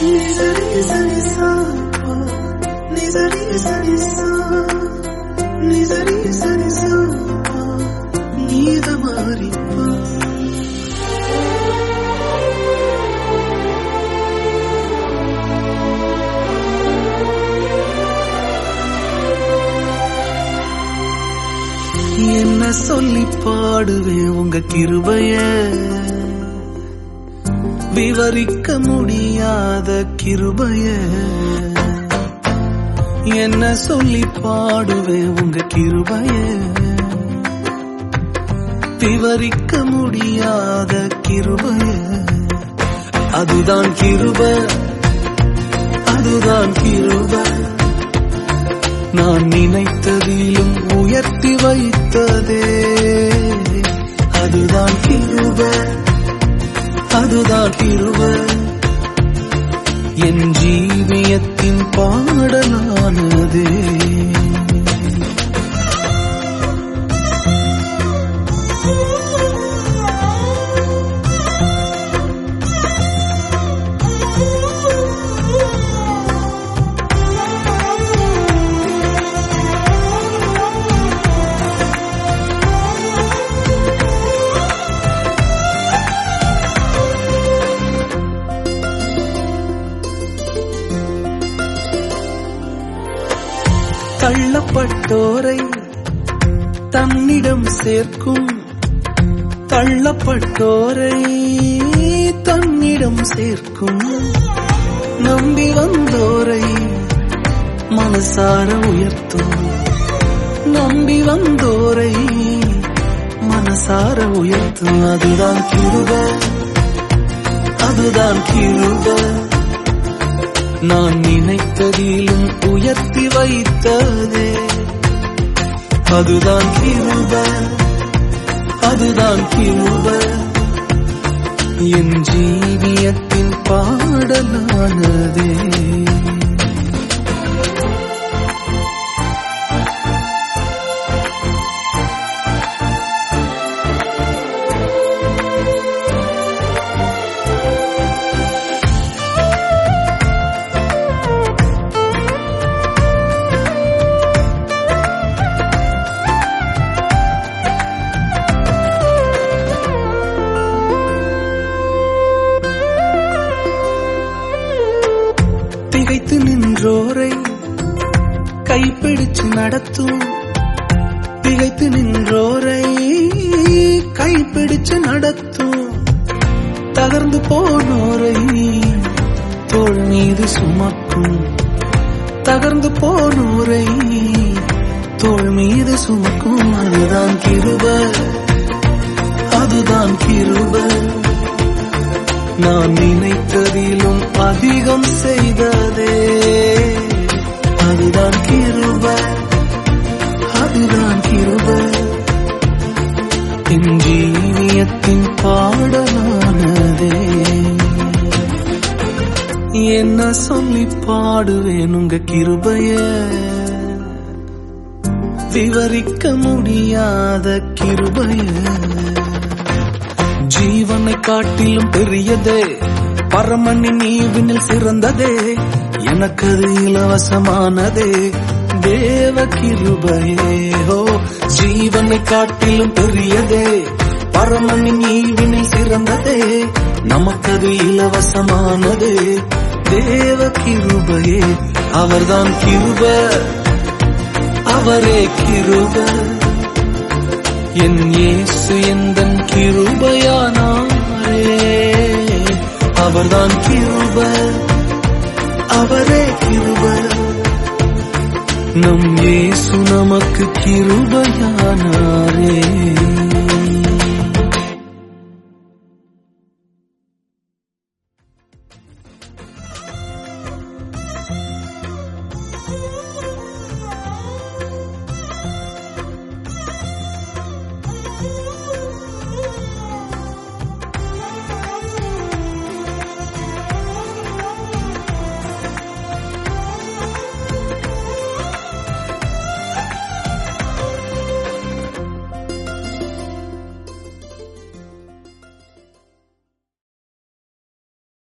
நிசரி சரி சா நிசரி சரி சா நிசரி சரி சா நீத மாறிப்பா என்ன சொல்லி பாடுவேன் உங்க கிருபைய விவரிக்க முடியாத கிருபைய என்ன சொல்லி பாடுவேன் உங்க கிருபைய விவரிக்க முடியாத கிருபைய அதுதான் கிருப அதுதான் கிருப நான் நினைத்ததிலும் உயர்த்தி வைத்ததே அதுதான் கிருப அதுதான் கிருப என் ஜீவியத்தின் பாடலானதே தள்ளப்பட்டோரை தன்னிடம் சேர்க்கும் தள்ளப்பட்டோரை தன்னிடம் சேர்க்கும் நம்பி வந்தோரை மனசார உயர்த்தும் நம்பி வந்தோரை மனசார உயர்த்தும் அதுதான் கிருப அதுதான் கிருப நான் நினைத்ததிலும் உயர்த்தி வைத்ததே அதுதான் கிருப அதுதான் கிருப என் ஜீவியத்தின் பாடலானதே திகைத்து நின்றோரை கைப்பிடிச்சு நடத்தும் திகைத்து நின்றோரை கைப்பிடிச்சு நடத்தும் தகர்ந்து போனோரை தோள் மீது சுமக்கும் தகர்ந்து போனோரை தோள் மீது சுமக்கும் அதுதான் கிருப அதுதான் கிருப நான் நினைத்ததிலும் அதிகம் செய்ததே அதுதான் கிருப அதுதான் கிருப என் ஜீவியத்தின் பாடலானதே என்ன சொல்லி பாடுவேன் உங்க கிருபைய விவரிக்க முடியாத கிருபைய ஜீவனை காட்டிலும் பெரியதே பரமனின் ஈவினில் சிறந்ததே எனக்கு அது இலவசமானதே தேவ கிருபையே ஓ ஜீவனை காட்டிலும் பெரியதே பரமனின் ஈவினில் சிறந்ததே நமக்கது இலவசமானதே தேவ கிருபையே அவர்தான் கிருப அவரே கிருப என் இயேசு எந்தன் கிருபையானாரே அவர்தான் கிருப அவரே கிருப நம் இயேசு நமக்கு கிருபையானாரே